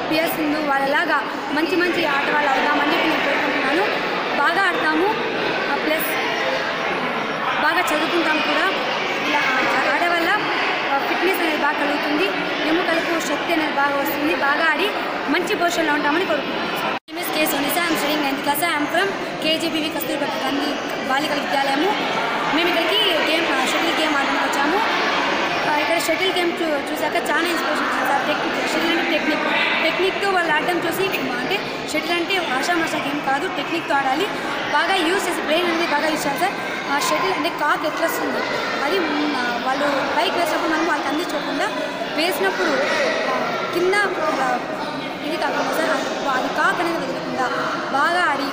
PS Sindhu వాళ్ళలాగా మంచి మంచి ఆట వాళ్ళు అవుదామని చెప్పి నేను కోరుకుంటున్నాను బాగా ఆడతాము ప్లస్ బాగా చదువుకుంటాం కూడా ఇలా ఆ- ఆడే వల్ల ఫిట్నెస్ అనేది బాగా కలుగుతుంది ఎముకలకు శక్తి అనేది బాగా వస్తుంది బాగా ఆడి మంచి పొజిషన్లో ఉంటామని కోరుకుంటున్నాను miss K Sunisa I'm studying ninth class I'm from KGBV Kasturba Gandhi బాలికల విద్యాలయము మేము ఇక్కడికి గేమ్ షటిల్ గేమ్ ఆడడానికి వచ్చాము ఆ, ఇక్కడ షటిల్ గేమ్ చూ చూసాక చాలా ఇన్స్పిరేషన్ వచ్చింది సార్ టెక్నిక్ షటిల్ అంటే టెక్నిక్ టెక్నిక్తో వాళ్ళు ఆడడం చూసి అంటే షటిల్ అంటే ఆషామాషా గేమ్ కాదు టెక్నిక్తో ఆడాలి బాగా యూస్ చేసి బ్రెయిన్ అనేది బాగా యూస్ చేయాలి సార్ ఆ షటిల్ అంటే కాక్ ఎట్లా వస్తుంది అది మ్, ఆ, వాళ్ళు పైకి వేసినప్పుడు మనం వాళ్ళకి అందించకుండా వేసినప్పుడు ఆ, కింద ఆ, ఇది కాకుండా సార్ అది అది కాక్ అనేది వదలకుండా బాగా ఆడి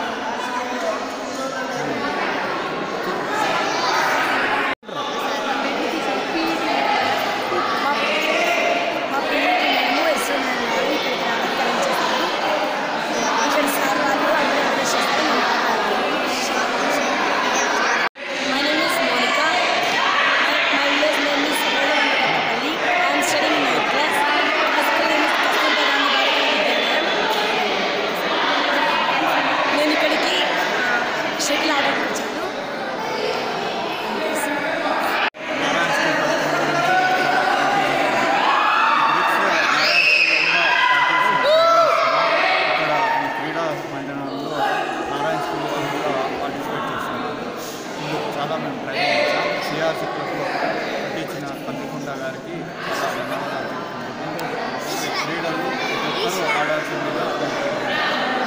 మా పిల్లలకి మేము ఎస్ఎంఎన్ వాళ్ళు ఇక్కడికి రావడానికి అరేంజ్ చేస్తాము ఇక్కడ సార్ వాళ్ళు అందరూ ఎంకరేజ్ చేస్తారు మేము బాగా ఆడాలి. My name is Monica. My, my village name is Rolavandapalli. I am studying in ninth class. My school name is Kastూర్బా Gandhi బాలికల విద్యాలయం. నేను ఇక్కడికి షటిల్ ఆడడానికి వచ్చాను ఇక్కడ ఈ క్రీడా మైదానంలో నారాయణ స్కూల్లో కూడా పార్టిసిపేట్ చేస్తున్నాను ఇందుకు చాలా మేము ప్రయత్నించాం సిఆర్సీ క్లబ్లో పట్టించిన కందుకుంట గారికి చాలా ధన్యవాదాలు తెలుపుకుంటున్నాం ఈ క్రీడలు ప్రతి ఒక్కరూ ఆడాల్సిందిగా కోరుకుంటున్నాను.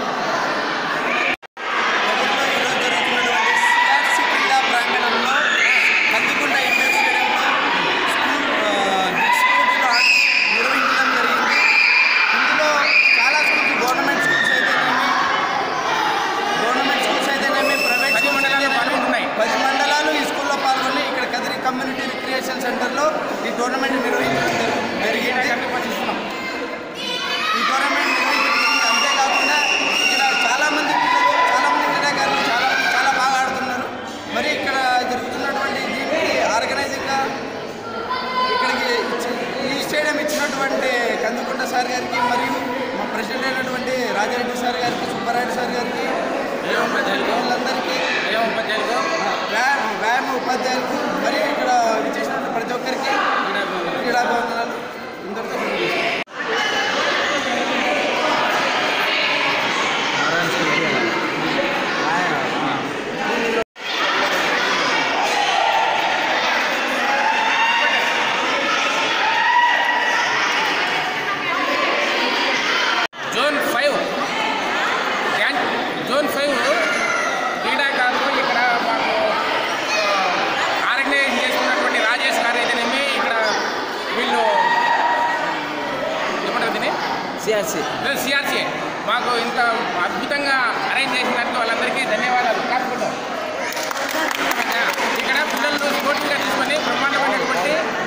ఈరోజు జరుగుతున్నటువంటి సిఆర్సి క్రీడా ప్రాంగణంలో కందికొండ ఇంటర్ స్టేడియంలో స్కూల్ ఆ, డిస్క్ పోటీలు ఆ- నిర్వహించడం జరిగింది ఇందులో చాలా స్కూల్స్ గవర్నమెంట్ స్కూల్స్ అయితేనేమి గవర్నమెంట్ స్కూల్స్ అయితేనేమి ప్రైవేట్ స్కూల్స్ అయితేనేమి పది మండలాలు ఈ స్కూల్లో పాల్గొని ఇక్కడ కదిరి కమ్యూనిటీ రిక్రియేషన్ సెంటర్లో ఈ టోర్నమెంట్ నిర్వహించడం జరి- జరిగింది ఈ టోర్నమెంట్ నిర్వహించడం అంతేకాకుండా ఇక్కడ చాలా మంది పిల్లలు చాలా మంది క్రీడాకారులు చాలా చాలా బాగా ఆడుతున్నారు మరి ఇక్కడ జరుగుతున్నటువంటి దీనికి ఆర్గనైజింగ్గా ఇక్కడికి ఇచ్చి- ఈ స్టేడియం ఇచ్చినటువంటి కందుకుంట సార్ గారికి మరియు మా ప్రెసిడెంట్ అయినటువంటి రాజారెడ్డి సార్ గారికి సుబ్బారెడ్డి సార్ గారికి వీళ్ళందరికీ వ్యాయామ వ్యాయామ ఉపాధ్యాయులకు మరియు ఇక్కడ విచ్చేసినటువంటి ప్రతి ఒక్కరికి క్రీడాభివందనాలు ఇందరితో ముగిస్తున్నాను. జోన్ ఫైవ్ గ్యాన్ జోన్ ఫైవ్ క్రీడాకారులు ఇక్కడ మాకు ఆర్గనైజ్ చేసుకున్నటువంటి రాజేష్ గారు అయితేనేమి ఇక్కడ వీళ్ళు ఏమంటారు దీన్ని సిఆర్సి సిఆర్సీ మాకు ఇంత అద్భుతంగా అరేంజ్ చేసినందుకు వాళ్ళందరికీ ధన్యవాదాలు కాకపోతే ఇక్కడ పిల్లలు స్పోర్ట్స్గా తీసుకొని బ్రహ్మాండమైనటువంటి